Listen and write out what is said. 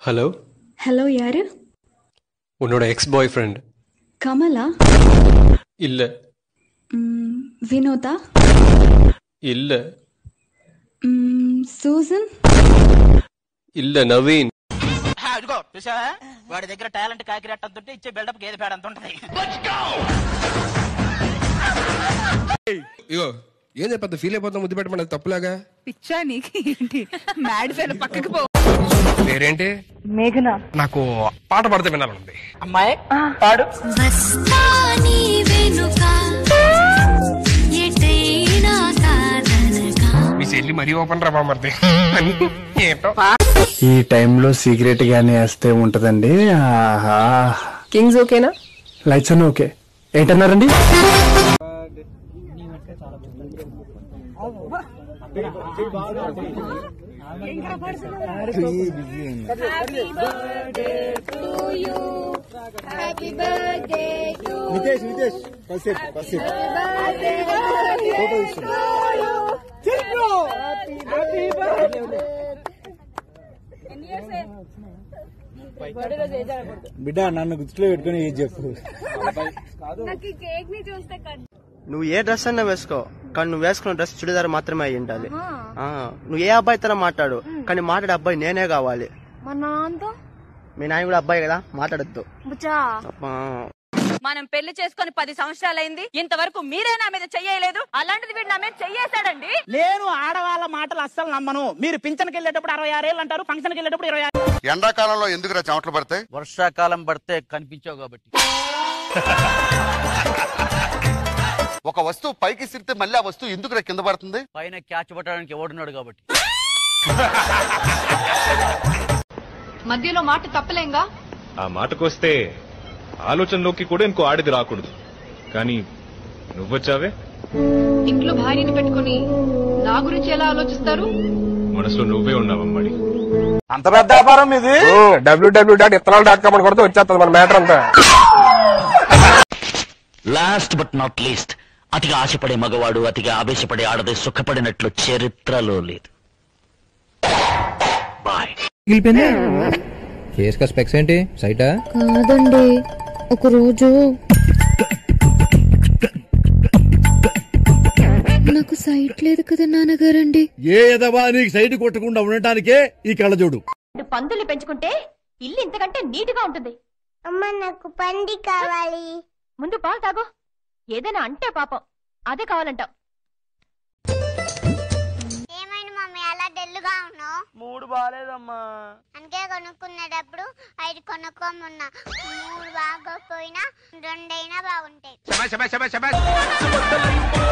hello hello யாரு உன்னோட X பாய் friend Kamala இல்ல ம், வினோதா இல்ல ம், సూజన్ இல்ல నవీన్ అదిగో చూసావా వాడి దగ్గర టాలెంట్ కాకిరెట్ అంతుంటే ఇచ్చే బిల్డప్ గేదె పేడ అంత ఉంటది ఇగో ఏం పెద్ద ఫీల్ అయిపోతాం ముద్దు పెట్టమన్నది తప్పులాగా పిచ్చా నీకు ఏంటి మ్యాడ్ ఫెల్ పక్కకి పో పేరేంటి మేఘన నాకు పాట పాడితే వినాలనుంది అమ్మాయి పాడు వస్తాని వెనుక ఎటైనా కాదనగా మీ చెల్లి మరీ ఓపెన్ రా బామర్ది ఏంటో ఈ టైంలో సీక్రెట్ గానే వేస్తే ఉంటదండి ఆహా కింగ్స్ ఓకేనా లైట్స్ అన్నీ ఓకే ఏంటన్నారండి బిడ్డ నన్ను గుర్తులో పెట్టుకుని ఏది చెప్పు నువ్వు ఏ డ్రెస్ అన్నా వేసుకో కానీ నువ్వు వేసుకున్న డ్రెస్ చుడిదార్ మాత్రమే అయి ఉండాలి ఆ, నువ్వు ఏ అబ్బాయితో మాట్లాడు కానీ మాట్లాడే అబ్బాయి నేనే కావాలి మా నాన్నతో మీ నాయన కూడా అబ్బాయి కదా మాట్లాడద్దు బుచ్చా మనం పెళ్లి చేసుకొని పది సంవత్సరాలైంది ఇంతవరకు మీరే నా మీద చెయ్యలేదు అలాంటిది వీడు నా మీద చెయ్యేశాడండి నేను ఆడవాళ్ళ మాటలు అస్సలు నమ్మను మీరు పింఛన్కి వెళ్ళేటప్పుడు అరవై ఆరేళ్ళు అంటారు ఫంక్షన్కి వెళ్ళేటప్పుడు ఇరవై ఆరు ఎండాకాలంలో ఎందుకురా చెమటలు పడతాయి వర్షాకాలం పడితే కనిపించావు కాబట్టి ఒక వస్తువు పైకి సిరితే మళ్ళీ ఆ వస్తువు ఎందుకురా కింద పడుతుంది పైన క్యాచ్ పట్టడానికి ఎవడున్నాడు కాబట్టి మధ్యలో మాట తప్పలేంగా ఆ మాటకొస్తే ఆలోచనలోకి కూడా ఇంకో ఆడిది రాకూడదు కానీ నువ్వొచ్చావే ఇంట్లో భార్యని పెట్టుకుని నా గురించి ఎలా ఆలోచిస్తారు మనసులో నువ్వే ఉన్నావమ్మడి అంత పెద్ద వ్యాపారం ఇది డబ్ల్యూడబ్ల్యూ డాట్ ఇత్తనాలు డాట్ కామ్ అని కొడితే వచ్చేస్తుంది మన మ్యాటర్ అంతా లాస్ట్ బట్ నాట్ లీస్ట్ అతిగా ఆశపడే మగవాడు అతిగా ఆవేశపడే ఆడది సుఖపడినట్లు చరిత్రలో లేదు బాయ్ ఫేస్ కా స్పెక్స్ ఏంటి సైటా కాదండి ఒక రోజు నాకు సైట్ లేదు కదా నాన్నగారండి ఏ ఎదవా నీకు సైడ్ కొట్టకుండా ఉండటానికే ఈ కళ్ళజోడు పందుల్ని పెంచుకుంటే ఇల్లు ఇంతకంటే నీట్గా ఉంటుంది అమ్మ నాకు పంది కావాలి ముందు పాలు తాగు ఏదైనా అంటే పాపం అదే కావాలంటావు ఏమైనా మమ్మీ అలా డెల్లుగా ఉన్నావు మూడు బాగాలేదమ్మా అందుకే కొనుక్కునేటప్పుడు ఐదు కొనుక్కోమన్నా మూడు బాగోకపోయినా రెండైనా బాగుంటాయి శబాష్ శబాష్ శబాష్ శబాష్